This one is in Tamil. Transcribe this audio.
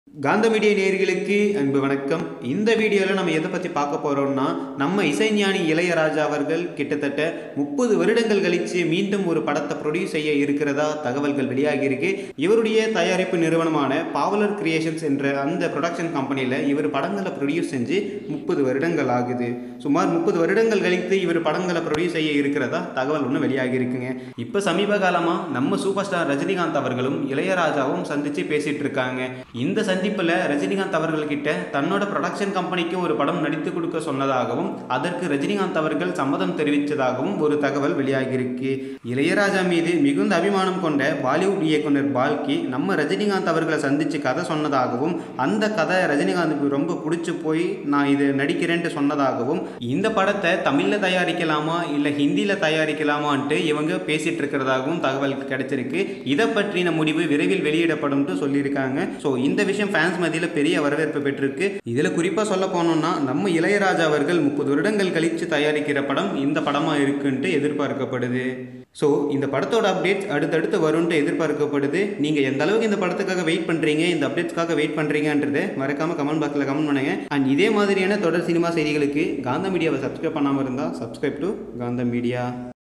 காந்த மீடியா நேயர்களுக்கு அன்பு வணக்கம் இந்த வீடியோவில் நம்ம எதை பற்றி பார்க்க போகிறோம்னா நம்ம இசைஞானி இளையராஜா அவர்கள் கிட்டத்தட்ட முப்பது வருடங்கள் கழித்து மீண்டும் ஒரு படத்தை ப்ரொடியூஸ் செய்ய இருக்கிறதா தகவல்கள் வெளியாகி இருக்கு இவருடைய தயாரிப்பு நிறுவனமான பாவலர் கிரியேஷன்ஸ் என்ற அந்த ப்ரொடக்ஷன் கம்பெனியில் இவர் படங்களை ப்ரொடியூஸ் செஞ்சு முப்பது வருடங்கள் ஆகுது சுமார் முப்பது வருடங்கள் கழித்து இவர் படங்களை ப்ரொடியூஸ் செய்ய இருக்கிறதா தகவல் ஒன்று வெளியாகி இருக்குங்க இப்போ சமீப காலமாக நம்ம சூப்பர் ஸ்டார் ரஜினிகாந்த் அவர்களும் இளையராஜாவும் சந்தித்து பேசிட்டு இருக்காங்க இந்த சந்திப்பில் ரஜினிகாந்த் அவர்கள்கிட்ட தன்னோட ப்ரொடக்ஷன் கம்பெனிக்கு ஒரு படம் நடித்து கொடுக்க சொன்னதாகவும் அதற்கு ரஜினிகாந்த் அவர்கள் சம்மதம் தெரிவித்ததாகவும் ஒரு தகவல் வெளியாகியிருக்கு இளையராஜா மீது மிகுந்த அபிமானம் கொண்ட பாலிவுட் இயக்குனர் பால்கி நம்ம ரஜினிகாந்த் அவர்களை சந்தித்து கதை சொன்னதாகவும் அந்த கதை ரஜினிகாந்துக்கு ரொம்ப பிடிச்சி போய் நான் இது நடிக்கிறேன்ட்டு சொன்னதாகவும் இந்த படத்தை தமிழில் தயாரிக்கலாமா இல்லை ஹிந்தியில் தயாரிக்கலாமான்ட்டு இவங்க பேசிட்டு இருக்கிறதாகவும் தகவல் கிடைச்சிருக்கு இதை பற்றின முடிவு விரைவில் வெளியிடப்படும்ட்டு சொல்லியிருக்காங்க ஸோ இந்த விஷயம் ஃபேன்ஸ் மத்தியில் பெரிய வரவேற்பு பெற்றிருக்கு இதில் குறிப்பாக சொல்ல போனோம்னா நம்ம இளையராஜா அவர்கள் முப்பது வருடங்கள் கழித்து தயாரிக்கிற படம் இந்த படமாக இருக்குன்ட்டு எதிர்பார்க்கப்படுது ஸோ இந்த படத்தோட அப்டேட்ஸ் அடுத்தடுத்து வரும்ன்ட்டு எதிர்பார்க்கப்படுது நீங்கள் எந்த அளவுக்கு இந்த படத்துக்காக வெயிட் பண்ணுறீங்க இந்த அப்டேட்ஸ்க்காக வெயிட் பண்ணுறீங்கன்றதை மறக்காமல் கமெண்ட் பாக்ஸில் கமெண்ட் பண்ணுங்க அண்ட் இதே மாதிரியான தொடர் சினிமா செய்திகளுக்கு காந்த மீடியாவை சப்ஸ்கிரைப் பண்ணாமல் இருந்தால் சப்ஸ்கிரைப் டு காந்த மீடியா